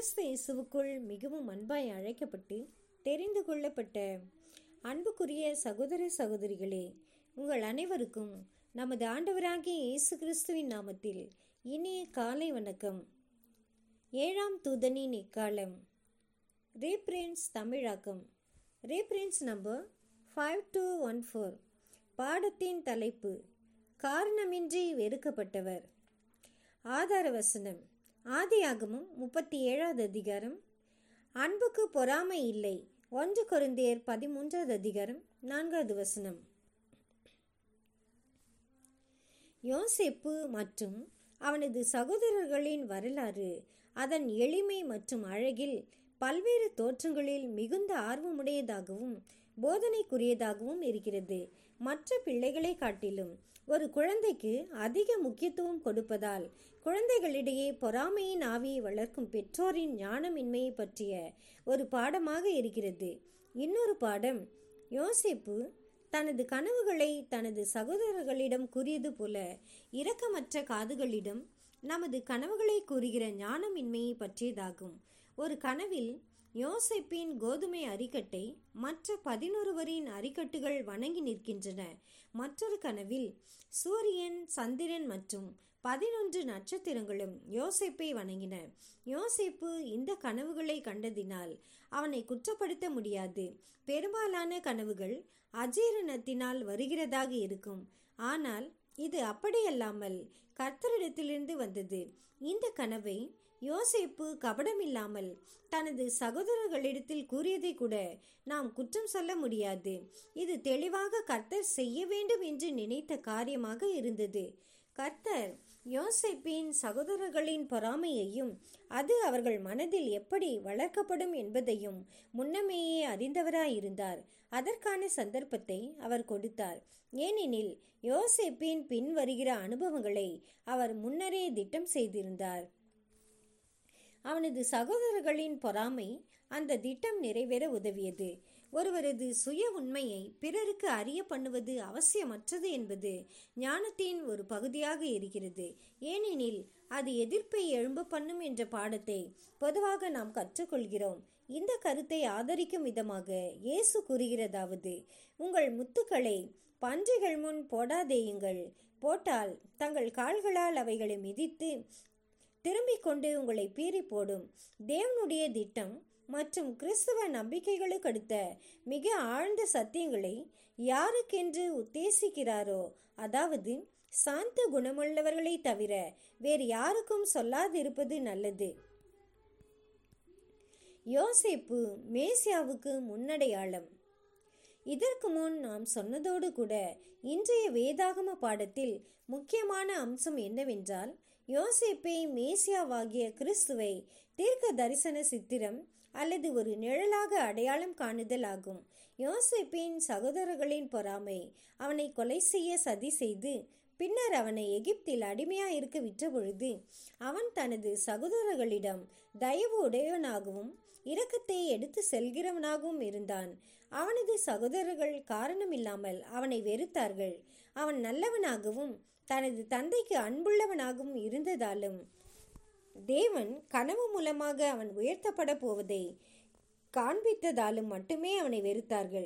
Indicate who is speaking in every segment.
Speaker 1: கிறிஸ்து இயேசுவுக்குள் மிகவும் அன்பாய் அழைக்கப்பட்டு தெரிந்து கொள்ளப்பட்ட அன்புக்குரிய சகோதர சகோதரிகளே உங்கள் அனைவருக்கும் நமது ஆண்டவராகிய இயேசு கிறிஸ்துவின் நாமத்தில் இனிய காலை வணக்கம் ஏழாம் தூதனின் இக்காலம் ரீப்ரின்ஸ் தமிழாக்கம் reprints number five two one four பாடத்தின் தலைப்பு காரணமின்றி வெறுக்கப்பட்டவர் ஆதார வசனம் ஆதியாகமும் முப்பத்தி ஏழாவது அதிகாரம் அன்புக்கு பொறாமை இல்லை ஒன்று கொருந்தியர் பதிமூன்றாவது அதிகாரம் நான்காவது வசனம் யோசேப்பு மற்றும் அவனது சகோதரர்களின் வரலாறு அதன் எளிமை மற்றும் அழகில் பல்வேறு தோற்றங்களில் மிகுந்த ஆர்வமுடையதாகவும் போதனைக்குரியதாகவும் இருக்கிறது மற்ற பிள்ளைகளை காட்டிலும் ஒரு குழந்தைக்கு அதிக முக்கியத்துவம் கொடுப்பதால் குழந்தைகளிடையே பொறாமையின் ஆவியை வளர்க்கும் பெற்றோரின் ஞானமின்மையை பற்றிய ஒரு பாடமாக இருக்கிறது இன்னொரு பாடம் யோசிப்பு தனது கனவுகளை தனது சகோதரர்களிடம் கூறியது போல இரக்கமற்ற காதுகளிடம் நமது கனவுகளை கூறுகிற ஞானமின்மையை பற்றியதாகும் ஒரு கனவில் யோசேப்பின் கோதுமை அரிக்கட்டை மற்ற பதினொருவரின் அரிக்கட்டுகள் வணங்கி நிற்கின்றன மற்றொரு கனவில் சூரியன் சந்திரன் மற்றும் பதினொன்று நட்சத்திரங்களும் யோசேப்பை வணங்கின யோசேப்பு இந்த கனவுகளை கண்டதினால் அவனை குற்றப்படுத்த முடியாது பெரும்பாலான கனவுகள் அஜீரணத்தினால் வருகிறதாக இருக்கும் ஆனால் இது அப்படியல்லாமல் கர்த்தரிடத்திலிருந்து வந்தது இந்த கனவை யோசேப்பு கபடமில்லாமல் தனது சகோதரர்களிடத்தில் கூறியதை கூட நாம் குற்றம் சொல்ல முடியாது இது தெளிவாக கர்த்தர் செய்ய வேண்டும் என்று நினைத்த காரியமாக இருந்தது கர்த்தர் யோசேப்பின் சகோதரர்களின் பொறாமையையும் அது அவர்கள் மனதில் எப்படி வளர்க்கப்படும் என்பதையும் முன்னமேயே அறிந்தவராயிருந்தார் அதற்கான சந்தர்ப்பத்தை அவர் கொடுத்தார் ஏனெனில் யோசேப்பின் பின் வருகிற அனுபவங்களை அவர் முன்னரே திட்டம் செய்திருந்தார் அவனது சகோதரர்களின் பொறாமை அந்த திட்டம் நிறைவேற உதவியது ஒருவரது சுய உண்மையை பிறருக்கு அறிய பண்ணுவது அவசியமற்றது என்பது ஞானத்தின் ஒரு பகுதியாக இருக்கிறது ஏனெனில் அது எதிர்ப்பை எழும்ப பண்ணும் என்ற பாடத்தை பொதுவாக நாம் கற்றுக்கொள்கிறோம் இந்த கருத்தை ஆதரிக்கும் விதமாக இயேசு கூறுகிறதாவது உங்கள் முத்துக்களை பன்றிகள் முன் போடாதேயுங்கள் போட்டால் தங்கள் கால்களால் அவைகளை மிதித்து திரும்பிக் கொண்டு உங்களை பீறி போடும் தேவனுடைய திட்டம் மற்றும் கிறிஸ்துவ நம்பிக்கைகளுக்கு அடுத்த மிக ஆழ்ந்த சத்தியங்களை யாருக்கென்று உத்தேசிக்கிறாரோ அதாவது சாந்த குணமுள்ளவர்களை தவிர வேறு யாருக்கும் சொல்லாதிருப்பது நல்லது யோசேப்பு மேசியாவுக்கு முன்னடையாளம் இதற்கு முன் நாம் சொன்னதோடு கூட இன்றைய வேதாகம பாடத்தில் முக்கியமான அம்சம் என்னவென்றால் யோசேப்பை மேசியாவாகிய கிறிஸ்துவை தீர்க்க தரிசன சித்திரம் அல்லது ஒரு நிழலாக அடையாளம் காணுதல் ஆகும் யோசேப்பின் சகோதரர்களின் பொறாமை அவனை கொலை செய்ய சதி செய்து பின்னர் அவனை எகிப்தில் அடிமையாக இருக்க விட்ட பொழுது அவன் தனது சகோதரர்களிடம் தயவு உடையவனாகவும் இரக்கத்தை எடுத்து செல்கிறவனாகவும் இருந்தான் அவனது சகோதரர்கள் காரணமில்லாமல் அவனை வெறுத்தார்கள் அவன் நல்லவனாகவும் தனது தந்தைக்கு அன்புள்ளவனாகவும் இருந்ததாலும் தேவன் கனவு மூலமாக அவன் உயர்த்தப்பட போவதை காண்பித்ததாலும் மட்டுமே அவனை வெறுத்தார்கள்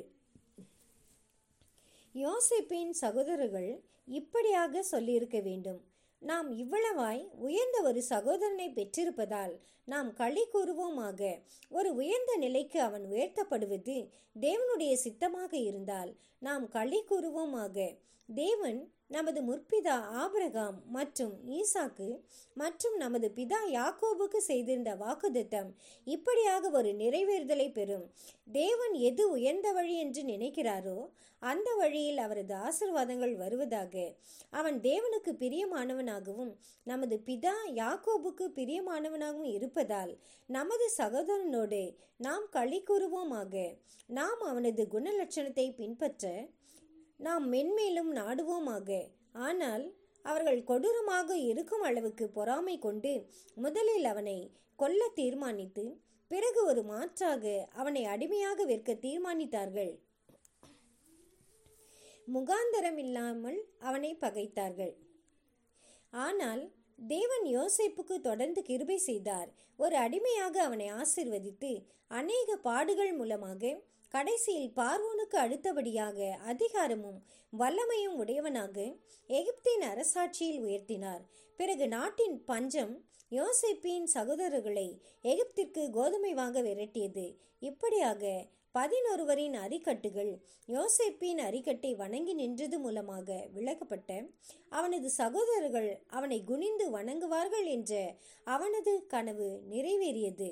Speaker 1: யோசிப்பின் சகோதரர்கள் இப்படியாக சொல்லியிருக்க வேண்டும் நாம் இவ்வளவாய் உயர்ந்த ஒரு சகோதரனை பெற்றிருப்பதால் நாம் களி கூறுவோமாக ஒரு உயர்ந்த நிலைக்கு அவன் உயர்த்தப்படுவது தேவனுடைய சித்தமாக இருந்தால் நாம் களி கூறுவோமாக தேவன் நமது முற்பிதா ஆபிரகாம் மற்றும் ஈசாக்கு மற்றும் நமது பிதா யாக்கோபுக்கு செய்திருந்த வாக்குதத்தம் இப்படியாக ஒரு நிறைவேறுதலை பெறும் தேவன் எது உயர்ந்த வழி என்று நினைக்கிறாரோ அந்த வழியில் அவரது ஆசிர்வாதங்கள் வருவதாக அவன் தேவனுக்கு பிரியமானவனாகவும் நமது பிதா யாக்கோபுக்கு பிரியமானவனாகவும் இருப்பதால் நமது சகோதரனோடு நாம் களி கூறுவோமாக நாம் அவனது குணலட்சணத்தை பின்பற்ற நாம் மென்மேலும் நாடுவோமாக ஆனால் அவர்கள் கொடூரமாக இருக்கும் அளவுக்கு பொறாமை கொண்டு முதலில் அவனை கொல்ல தீர்மானித்து பிறகு ஒரு மாற்றாக அவனை அடிமையாக விற்க தீர்மானித்தார்கள் முகாந்தரம் இல்லாமல் அவனை பகைத்தார்கள் ஆனால் தேவன் யோசேப்புக்கு தொடர்ந்து கிருபை செய்தார் ஒரு அடிமையாக அவனை ஆசிர்வதித்து அநேக பாடுகள் மூலமாக கடைசியில் பார்வோனுக்கு அடுத்தபடியாக அதிகாரமும் வல்லமையும் உடையவனாக எகிப்தின் அரசாட்சியில் உயர்த்தினார் பிறகு நாட்டின் பஞ்சம் யோசேப்பின் சகோதரர்களை எகிப்திற்கு கோதுமை வாங்க விரட்டியது இப்படியாக பதினொருவரின் அரிக்கட்டுகள் யோசேப்பின் அரிக்கட்டை வணங்கி நின்றது மூலமாக விலகப்பட்ட அவனது சகோதரர்கள் அவனை குனிந்து வணங்குவார்கள் என்ற அவனது கனவு நிறைவேறியது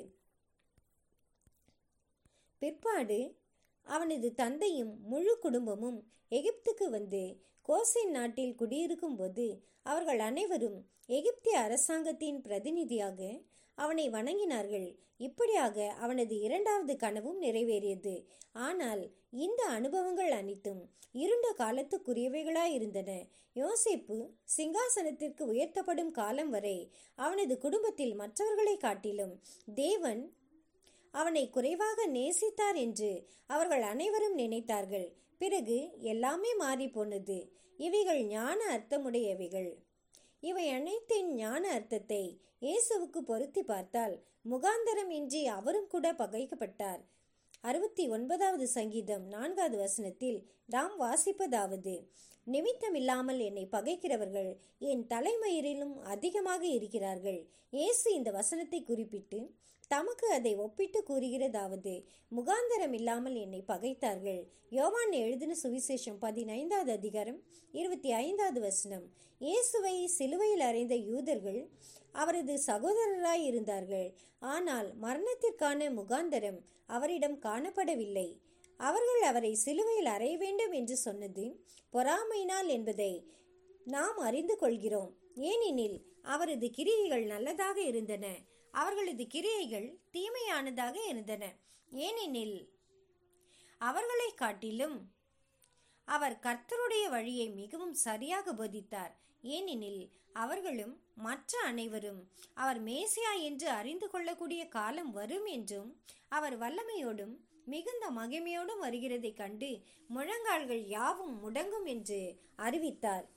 Speaker 1: பிற்பாடு அவனது தந்தையும் முழு குடும்பமும் எகிப்துக்கு வந்து கோசேன் நாட்டில் குடியிருக்கும் போது அவர்கள் அனைவரும் எகிப்திய அரசாங்கத்தின் பிரதிநிதியாக அவனை வணங்கினார்கள் இப்படியாக அவனது இரண்டாவது கனவும் நிறைவேறியது ஆனால் இந்த அனுபவங்கள் அனைத்தும் இருண்ட காலத்துக்குரியவைகளாயிருந்தன யோசேப்பு சிங்காசனத்திற்கு உயர்த்தப்படும் காலம் வரை அவனது குடும்பத்தில் மற்றவர்களை காட்டிலும் தேவன் அவனை குறைவாக நேசித்தார் என்று அவர்கள் அனைவரும் நினைத்தார்கள் பிறகு எல்லாமே மாறி போனது இவைகள் ஞான அர்த்தமுடையவைகள் இவை அனைத்தின் ஞான அர்த்தத்தை இயேசுவுக்கு பொருத்தி பார்த்தால் முகாந்தரம் இன்றி அவரும் கூட பகைக்கப்பட்டார் அறுபத்தி ஒன்பதாவது சங்கீதம் நான்காவது வசனத்தில் நாம் வாசிப்பதாவது நிமித்தமில்லாமல் என்னை பகைக்கிறவர்கள் என் தலைமயிரிலும் அதிகமாக இருக்கிறார்கள் இயேசு இந்த வசனத்தை குறிப்பிட்டு தமக்கு அதை ஒப்பிட்டு கூறுகிறதாவது முகாந்தரம் இல்லாமல் என்னை பகைத்தார்கள் யோவான் எழுதின சுவிசேஷம் பதினைந்தாவது அதிகாரம் இருபத்தி ஐந்தாவது வசனம் இயேசுவை சிலுவையில் அறைந்த யூதர்கள் அவரது சகோதரராய் இருந்தார்கள் ஆனால் மரணத்திற்கான முகாந்தரம் அவரிடம் காணப்படவில்லை அவர்கள் அவரை சிலுவையில் அறைய வேண்டும் என்று சொன்னது பொறாமையினால் என்பதை நாம் அறிந்து கொள்கிறோம் ஏனெனில் அவரது கிரியைகள் நல்லதாக இருந்தன அவர்களது கிரியைகள் தீமையானதாக இருந்தன ஏனெனில் அவர்களை காட்டிலும் அவர் கர்த்தருடைய வழியை மிகவும் சரியாக போதித்தார் ஏனெனில் அவர்களும் மற்ற அனைவரும் அவர் மேசியா என்று அறிந்து கொள்ளக்கூடிய காலம் வரும் என்றும் அவர் வல்லமையோடும் மிகுந்த மகிமையோடும் வருகிறதை கண்டு முழங்கால்கள் யாவும் முடங்கும் என்று அறிவித்தார்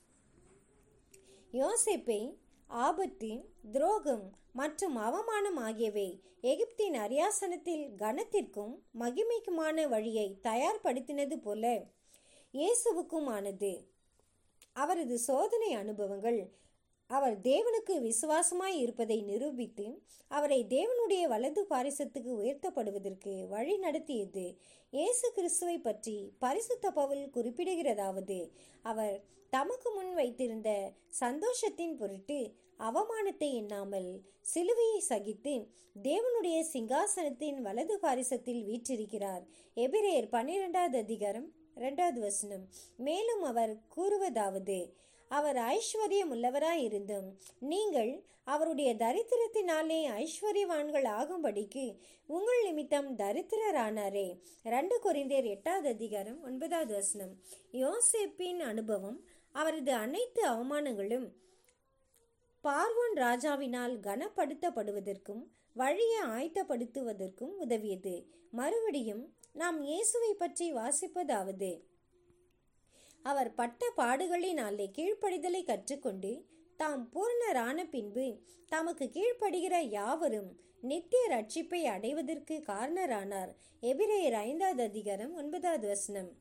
Speaker 1: யோசேப்பை ஆபத்து துரோகம் மற்றும் அவமானம் ஆகியவை எகிப்தின் அரியாசனத்தில் கனத்திற்கும் மகிமைக்குமான வழியை தயார்படுத்தினது போல இயேசுவுக்கும் ஆனது அவரது சோதனை அனுபவங்கள் அவர் தேவனுக்கு விசுவாசமாய் இருப்பதை நிரூபித்து அவரை தேவனுடைய வலது பாரிசத்துக்கு உயர்த்தப்படுவதற்கு வழி நடத்தியது இயேசு கிறிஸ்துவை பற்றி பரிசுத்த பவுல் குறிப்பிடுகிறதாவது அவர் தமக்கு முன் வைத்திருந்த சந்தோஷத்தின் பொருட்டு அவமானத்தை எண்ணாமல் சிலுவையை சகித்து தேவனுடைய சிங்காசனத்தின் வலது பாரிசத்தில் வீற்றிருக்கிறார் எபிரேயர் பன்னிரெண்டாவது அதிகாரம் இரண்டாவது வசனம் மேலும் அவர் கூறுவதாவது அவர் ஐஸ்வர்யம் உள்ளவராயிருந்தும் நீங்கள் அவருடைய தரித்திரத்தினாலே ஐஸ்வர்யவான்கள் ஆகும்படிக்கு உங்கள் நிமித்தம் தரித்திரரானாரே ரெண்டு கொரிந்தியர் எட்டாவது அதிகாரம் ஒன்பதாவது வசனம் யோசேப்பின் அனுபவம் அவரது அனைத்து அவமானங்களும் பார்வோன் ராஜாவினால் கனப்படுத்தப்படுவதற்கும் வழியை ஆயத்தப்படுத்துவதற்கும் உதவியது மறுபடியும் நாம் இயேசுவை பற்றி வாசிப்பதாவது அவர் பட்ட பாடுகளினாலே கீழ்ப்படிதலை கற்றுக்கொண்டு தாம் பூர்ணரான பின்பு தமக்கு கீழ்ப்படுகிற யாவரும் நித்திய ரட்சிப்பை அடைவதற்கு காரணரானார் எபிரேயர் ஐந்தாவது அதிகாரம் ஒன்பதாவது வசனம்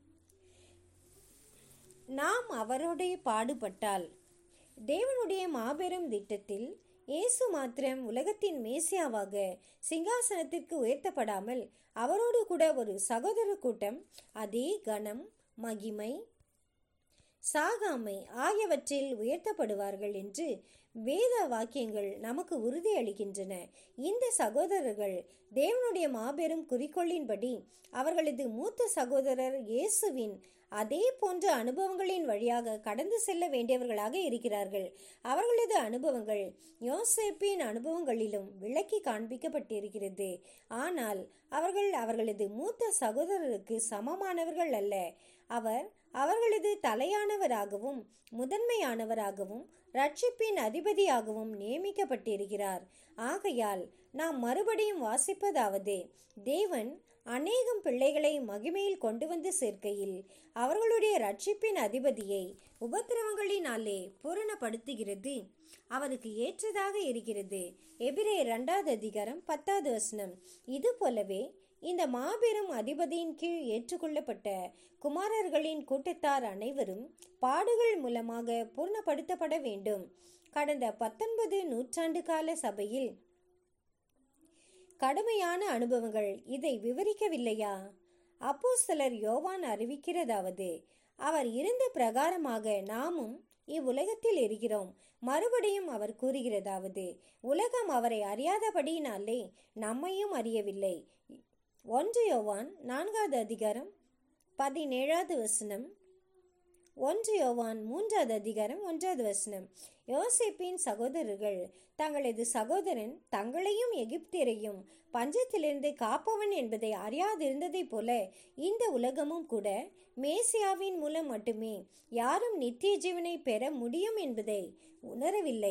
Speaker 1: நாம் அவருடைய பாடுபட்டால் தேவனுடைய மாபெரும் திட்டத்தில் இயேசு மாத்திரம் உலகத்தின் மேசியாவாக சிங்காசனத்திற்கு உயர்த்தப்படாமல் அவரோடு கூட ஒரு சகோதர கூட்டம் அதே கணம் மகிமை சாகாமை ஆகியவற்றில் உயர்த்தப்படுவார்கள் என்று வேத வாக்கியங்கள் நமக்கு உறுதி அளிக்கின்றன இந்த சகோதரர்கள் தேவனுடைய மாபெரும் குறிக்கோளின்படி அவர்களது மூத்த சகோதரர் இயேசுவின் அதே போன்ற அனுபவங்களின் வழியாக கடந்து செல்ல வேண்டியவர்களாக இருக்கிறார்கள் அவர்களது அனுபவங்கள் யோசேப்பின் அனுபவங்களிலும் விளக்கி காண்பிக்கப்பட்டிருக்கிறது ஆனால் அவர்கள் அவர்களது மூத்த சகோதரருக்கு சமமானவர்கள் அல்ல அவர் அவர்களது தலையானவராகவும் முதன்மையானவராகவும் ரட்சிப்பின் அதிபதியாகவும் நியமிக்கப்பட்டிருக்கிறார் ஆகையால் நாம் மறுபடியும் வாசிப்பதாவது தேவன் அநேகம் பிள்ளைகளை மகிமையில் கொண்டு வந்து சேர்க்கையில் அவர்களுடைய ரட்சிப்பின் அதிபதியை உபத்திரவங்களினாலே பூரணப்படுத்துகிறது அவருக்கு ஏற்றதாக இருக்கிறது எபிரே இரண்டாவது அதிகாரம் பத்தாவது வசனம் இது போலவே இந்த மாபெரும் அதிபதியின் கீழ் ஏற்றுக்கொள்ளப்பட்ட குமாரர்களின் கூட்டத்தார் அனைவரும் பாடுகள் மூலமாக பூர்ணப்படுத்தப்பட வேண்டும் கடந்த பத்தொன்பது நூற்றாண்டு கால சபையில் கடுமையான அனுபவங்கள் இதை விவரிக்கவில்லையா அப்போஸ்தலர் யோவான் அறிவிக்கிறதாவது அவர் இருந்த பிரகாரமாக நாமும் இவ்வுலகத்தில் இருக்கிறோம் மறுபடியும் அவர் கூறுகிறதாவது உலகம் அவரை அறியாதபடியினாலே நம்மையும் அறியவில்லை ஒன்று யோவான் நான்காவது அதிகாரம் பதினேழாவது வசனம் ஒன்று யோவான் மூன்றாவது அதிகாரம் ஒன்றாவது வசனம் யோசேப்பின் சகோதரர்கள் தங்களது சகோதரன் தங்களையும் எகிப்தியரையும் பஞ்சத்திலிருந்து காப்பவன் என்பதை அறியாதிருந்ததைப் போல இந்த உலகமும் கூட மேசியாவின் மூலம் மட்டுமே யாரும் நித்திய ஜீவனை பெற முடியும் என்பதை உணரவில்லை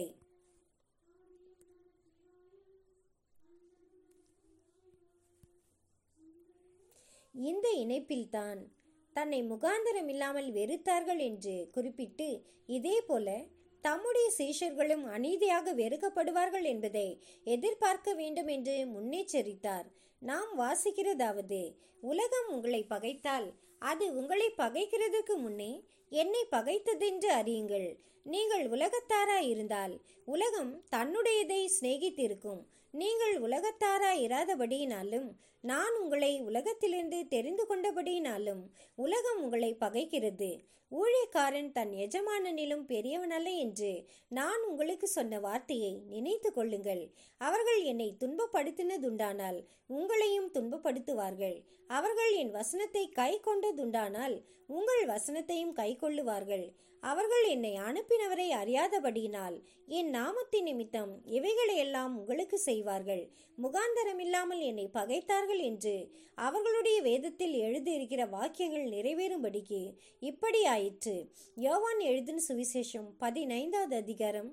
Speaker 1: இந்த இணைப்பில்தான் தன்னை முகாந்திரம் இல்லாமல் வெறுத்தார்கள் என்று குறிப்பிட்டு இதே போல தம்முடைய சீஷர்களும் அநீதியாக வெறுக்கப்படுவார்கள் என்பதை எதிர்பார்க்க வேண்டும் என்று முன்னெச்சரித்தார் நாம் வாசிக்கிறதாவது உலகம் உங்களை பகைத்தால் அது உங்களை பகைக்கிறதுக்கு முன்னே என்னை பகைத்ததென்று அறியுங்கள் நீங்கள் உலகத்தாராய் இருந்தால் உலகம் தன்னுடையதை சிநேகித்திருக்கும் நீங்கள் உலகத்தாராய் இராதபடியினாலும் நான் உங்களை உலகத்திலிருந்து தெரிந்து கொண்டபடியினாலும் உலகம் உங்களை பகைக்கிறது ஊழியக்காரன் தன் எஜமானனிலும் பெரியவனல்ல என்று நான் உங்களுக்கு சொன்ன வார்த்தையை நினைத்து கொள்ளுங்கள் அவர்கள் என்னை துன்பப்படுத்தினதுண்டானால் உங்களையும் துன்பப்படுத்துவார்கள் அவர்கள் என் வசனத்தை கை கொண்டதுண்டானால் உங்கள் வசனத்தையும் கை கொள்ளுவார்கள் அவர்கள் என்னை அனுப்பினவரை அறியாதபடியினால் என் நாமத்தின் நிமித்தம் இவைகளையெல்லாம் உங்களுக்கு செய்வார்கள் முகாந்தரமில்லாமல் என்னை பகைத்தார்கள் என்று அவர்களுடைய வேதத்தில் எழுதியிருக்கிற வாக்கியங்கள் நிறைவேறும்படிக்கு இப்படி ஆயிற்று யோவான் எழுதின சுவிசேஷம் பதினைந்தாவது அதிகாரம்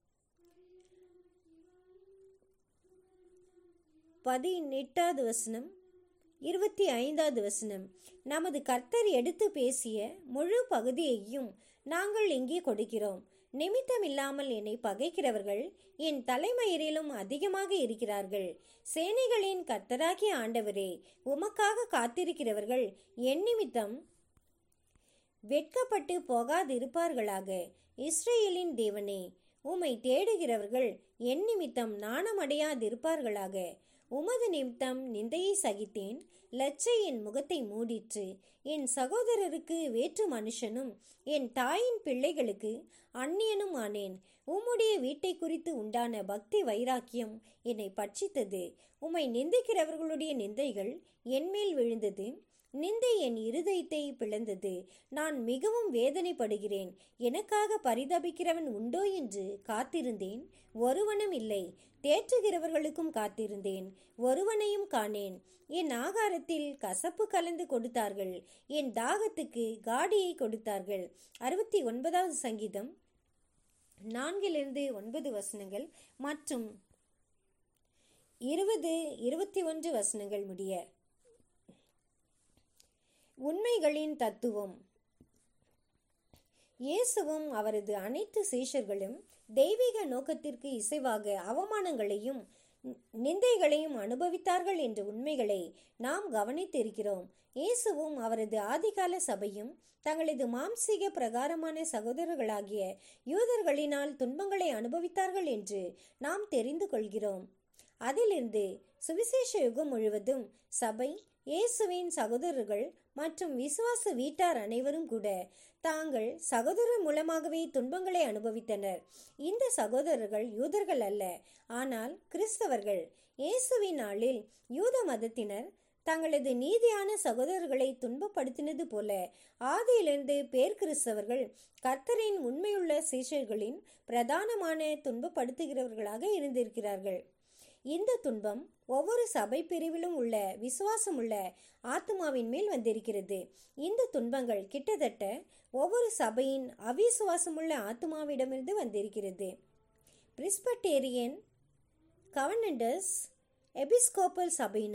Speaker 1: பதினெட்டாவது வசனம் இருபத்தி ஐந்தாவது வசனம் நமது கர்த்தர் எடுத்து பேசிய முழு பகுதியையும் நாங்கள் இங்கே கொடுக்கிறோம் நிமித்தம் இல்லாமல் என்னை பகைக்கிறவர்கள் என் தலைமயிரிலும் அதிகமாக இருக்கிறார்கள் சேனைகளின் கர்த்தராகிய ஆண்டவரே உமக்காக காத்திருக்கிறவர்கள் என் நிமித்தம் வெட்கப்பட்டு போகாதிருப்பார்களாக இஸ்ரேலின் தேவனே உம்மை தேடுகிறவர்கள் என் நிமித்தம் நாணமடையாதிருப்பார்களாக உமது நிமித்தம் நிந்தையை சகித்தேன் லச்சை என் முகத்தை மூடிற்று என் சகோதரருக்கு வேற்று மனுஷனும் என் தாயின் பிள்ளைகளுக்கு அந்நியனும் ஆனேன் உம்முடைய வீட்டை குறித்து உண்டான பக்தி வைராக்கியம் என்னை பட்சித்தது உம்மை நிந்திக்கிறவர்களுடைய நிந்தைகள் என்மேல் விழுந்தது நிந்தை என் இருதயத்தை பிளந்தது நான் மிகவும் வேதனைப்படுகிறேன் எனக்காக பரிதபிக்கிறவன் உண்டோ என்று காத்திருந்தேன் ஒருவனும் இல்லை தேற்றுகிறவர்களுக்கும் காத்திருந்தேன் ஒருவனையும் காணேன் என் ஆகாரத்தில் கசப்பு கலந்து கொடுத்தார்கள் என் தாகத்துக்கு காடியை கொடுத்தார்கள் அறுபத்தி ஒன்பதாவது சங்கீதம் நான்கிலிருந்து ஒன்பது வசனங்கள் மற்றும் இருபது இருபத்தி ஒன்று வசனங்கள் முடிய உண்மைகளின் தத்துவம் இயேசுவும் அவரது அனைத்து சீஷர்களும் தெய்வீக நோக்கத்திற்கு இசைவாக அவமானங்களையும் நிந்தைகளையும் அனுபவித்தார்கள் என்ற உண்மைகளை நாம் கவனித்திருக்கிறோம் இயேசுவும் அவரது ஆதிகால சபையும் தங்களது மாம்சீக பிரகாரமான சகோதரர்களாகிய யூதர்களினால் துன்பங்களை அனுபவித்தார்கள் என்று நாம் தெரிந்து கொள்கிறோம் அதிலிருந்து சுவிசேஷ யுகம் முழுவதும் சபை இயேசுவின் சகோதரர்கள் மற்றும் விசுவாச வீட்டார் அனைவரும் கூட தாங்கள் சகோதரர் மூலமாகவே துன்பங்களை அனுபவித்தனர் இந்த சகோதரர்கள் யூதர்கள் அல்ல ஆனால் கிறிஸ்தவர்கள் இயேசுவின் நாளில் யூத மதத்தினர் தங்களது நீதியான சகோதரர்களை துன்பப்படுத்தினது போல ஆதியிலிருந்து பேர் கிறிஸ்தவர்கள் கர்த்தரின் உண்மையுள்ள சீஷர்களின் பிரதானமான துன்பப்படுத்துகிறவர்களாக இருந்திருக்கிறார்கள் இந்த துன்பம் ஒவ்வொரு சபை பிரிவிலும் உள்ள விசுவாசம் உள்ள ஆத்மாவின் மேல் வந்திருக்கிறது இந்த துன்பங்கள் கிட்டத்தட்ட ஒவ்வொரு சபையின் அவிசுவாசமுள்ள ஆத்மாவிடமிருந்து வந்திருக்கிறது பிரிஸ்பட்டேரியன் கவர்னண்டர்ஸ் எபிஸ்கோப்பல் சபையினர்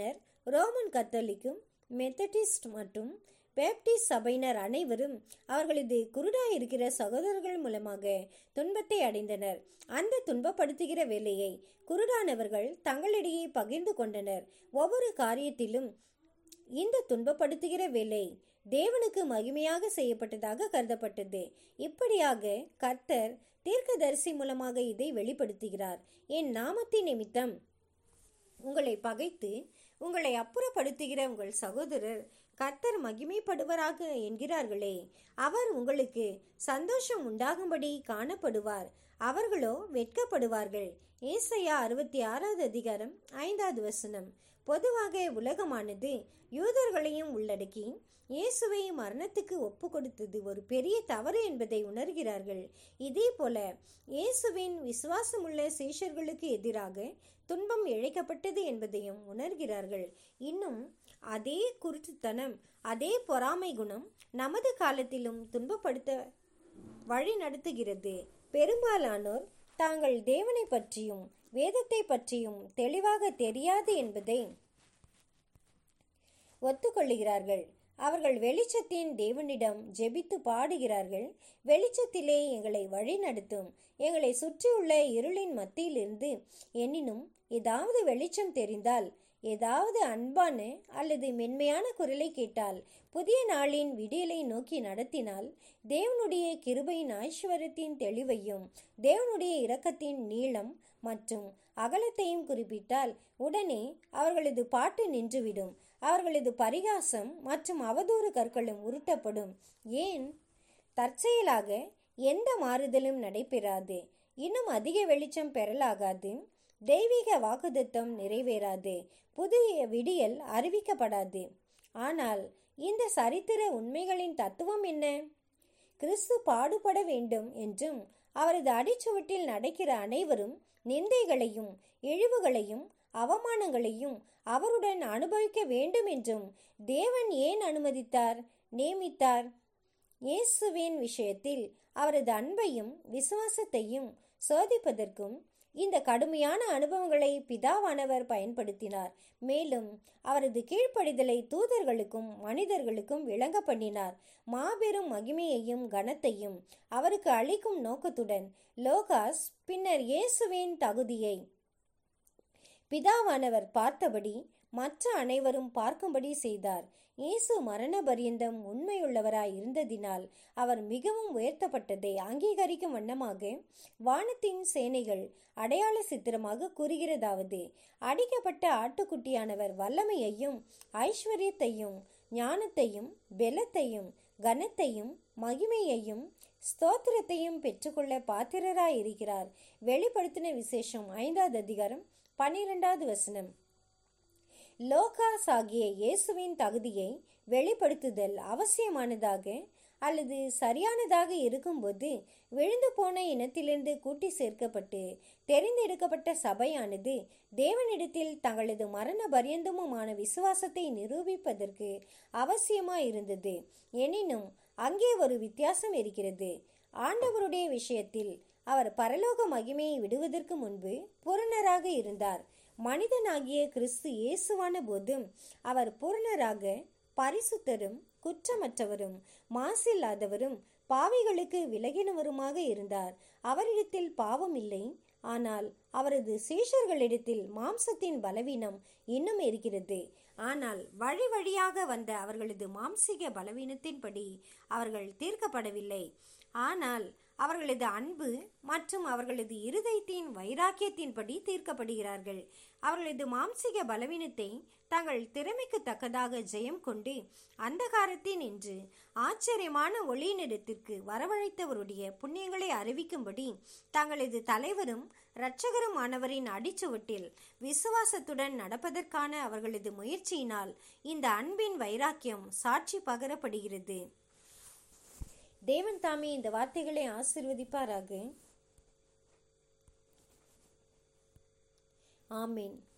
Speaker 1: ரோமன் கத்தோலிக்கும் மெத்தடிஸ்ட் மற்றும் பேப்டிஸ்ட் சபையினர் அனைவரும் அவர்களது குருடாயிருக்கிற சகோதரர்கள் மூலமாக துன்பத்தை அடைந்தனர் அந்த துன்பப்படுத்துகிற வேலையை குருடானவர்கள் தங்களிடையே பகிர்ந்து கொண்டனர் ஒவ்வொரு காரியத்திலும் இந்த துன்பப்படுத்துகிற வேலை தேவனுக்கு மகிமையாக செய்யப்பட்டதாக கருதப்பட்டது இப்படியாக கர்த்தர் தீர்க்கதரிசி மூலமாக இதை வெளிப்படுத்துகிறார் என் நாமத்தின் நிமித்தம் உங்களை பகைத்து உங்களை அப்புறப்படுத்துகிற உங்கள் சகோதரர் கர்த்தர் மகிமைப்படுவராக என்கிறார்களே அவர் உங்களுக்கு சந்தோஷம் உண்டாகும்படி காணப்படுவார் அவர்களோ வெட்கப்படுவார்கள் ஏசையா அறுபத்தி ஆறாவது அதிகாரம் ஐந்தாவது வசனம் பொதுவாக உலகமானது யூதர்களையும் உள்ளடக்கி இயேசுவை மரணத்துக்கு ஒப்பு கொடுத்தது ஒரு பெரிய தவறு என்பதை உணர்கிறார்கள் இதே போல இயேசுவின் விசுவாசமுள்ள சீஷர்களுக்கு எதிராக துன்பம் இழைக்கப்பட்டது என்பதையும் உணர்கிறார்கள் இன்னும் அதே குருட்டுத்தனம் அதே பொறாமை குணம் நமது காலத்திலும் துன்பப்படுத்த வழி நடத்துகிறது பெரும்பாலானோர் தாங்கள் தேவனை பற்றியும் வேதத்தை பற்றியும் தெளிவாக தெரியாது என்பதை ஒத்துக்கொள்ளுகிறார்கள் அவர்கள் வெளிச்சத்தின் தேவனிடம் ஜெபித்து பாடுகிறார்கள் வெளிச்சத்திலே எங்களை வழி நடத்தும் எங்களை சுற்றியுள்ள இருளின் மத்தியிலிருந்து எனினும் ஏதாவது வெளிச்சம் தெரிந்தால் ஏதாவது அன்பான அல்லது மென்மையான குரலை கேட்டால் புதிய நாளின் விடியலை நோக்கி நடத்தினால் தேவனுடைய கிருபையின் ஐஸ்வர்யத்தின் தெளிவையும் தேவனுடைய இரக்கத்தின் நீளம் மற்றும் அகலத்தையும் குறிப்பிட்டால் உடனே அவர்களது பாட்டு நின்றுவிடும் அவர்களது பரிகாசம் மற்றும் அவதூறு கற்களும் உருட்டப்படும் ஏன் தற்செயலாக எந்த மாறுதலும் நடைபெறாது இன்னும் அதிக வெளிச்சம் பெறலாகாது தெய்வீக வாக்குதத்தம் நிறைவேறாது புதிய விடியல் அறிவிக்கப்படாது ஆனால் இந்த சரித்திர உண்மைகளின் தத்துவம் என்ன கிறிஸ்து பாடுபட வேண்டும் என்றும் அவரது அடிச்சுவட்டில் நடக்கிற அனைவரும் நிந்தைகளையும் இழிவுகளையும் அவமானங்களையும் அவருடன் அனுபவிக்க வேண்டும் என்றும் தேவன் ஏன் அனுமதித்தார் நியமித்தார் இயேசுவின் விஷயத்தில் அவரது அன்பையும் விசுவாசத்தையும் சோதிப்பதற்கும் இந்த கடுமையான அனுபவங்களை பிதாவானவர் பயன்படுத்தினார் மேலும் அவரது கீழ்ப்படிதலை தூதர்களுக்கும் மனிதர்களுக்கும் விளங்க பண்ணினார் மாபெரும் மகிமையையும் கனத்தையும் அவருக்கு அளிக்கும் நோக்கத்துடன் லோகாஸ் பின்னர் இயேசுவின் தகுதியை பிதாவானவர் பார்த்தபடி மற்ற அனைவரும் பார்க்கும்படி செய்தார் இயேசு மரண பரியந்தம் உண்மையுள்ளவராய் இருந்ததினால் அவர் மிகவும் உயர்த்தப்பட்டதை அங்கீகரிக்கும் வண்ணமாக வானத்தின் சேனைகள் அடையாள சித்திரமாக கூறுகிறதாவது அடிக்கப்பட்ட ஆட்டுக்குட்டியானவர் வல்லமையையும் ஐஸ்வர்யத்தையும் ஞானத்தையும் பெலத்தையும் கனத்தையும் மகிமையையும் ஸ்தோத்திரத்தையும் பெற்றுக்கொள்ள பாத்திரராய் இருக்கிறார் வெளிப்படுத்தின விசேஷம் ஐந்தாவது அதிகாரம் பன்னிரெண்டாவது வசனம் லோகாஸ் ஆகிய இயேசுவின் தகுதியை வெளிப்படுத்துதல் அவசியமானதாக அல்லது சரியானதாக இருக்கும்போது விழுந்து போன இனத்திலிருந்து கூட்டி சேர்க்கப்பட்டு தெரிந்தெடுக்கப்பட்ட சபையானது தேவனிடத்தில் தங்களது மரண பரியந்தமுமான விசுவாசத்தை நிரூபிப்பதற்கு அவசியமாயிருந்தது எனினும் அங்கே ஒரு வித்தியாசம் இருக்கிறது ஆண்டவருடைய விஷயத்தில் அவர் பரலோக மகிமையை விடுவதற்கு முன்பு பூரணராக இருந்தார் மனிதனாகிய கிறிஸ்து இயேசுவான போதும் அவர் பூரணராக பரிசுத்தரும் குற்றமற்றவரும் மாசில்லாதவரும் பாவிகளுக்கு விலகினவருமாக இருந்தார் அவரிடத்தில் பாவம் இல்லை ஆனால் அவரது சீஷர்களிடத்தில் மாம்சத்தின் பலவீனம் இன்னும் இருக்கிறது ஆனால் வழி வழியாக வந்த அவர்களது மாம்சீக பலவீனத்தின்படி அவர்கள் தீர்க்கப்படவில்லை ஆனால் அவர்களது அன்பு மற்றும் அவர்களது இருதயத்தின் வைராக்கியத்தின்படி தீர்க்கப்படுகிறார்கள் அவர்களது மாம்சீக பலவீனத்தை தங்கள் திறமைக்கு தக்கதாக ஜெயம் கொண்டு அந்தகாரத்தின் என்று ஆச்சரியமான ஒளியினிடத்திற்கு வரவழைத்தவருடைய புண்ணியங்களை அறிவிக்கும்படி தங்களது தலைவரும் இரட்சகருமானவரின் அடிச்சுவட்டில் விசுவாசத்துடன் நடப்பதற்கான அவர்களது முயற்சியினால் இந்த அன்பின் வைராக்கியம் சாட்சி பகரப்படுகிறது தேவன் தாமே இந்த வார்த்தைகளை ஆசிர்வதிப்பாராக ஆமீன்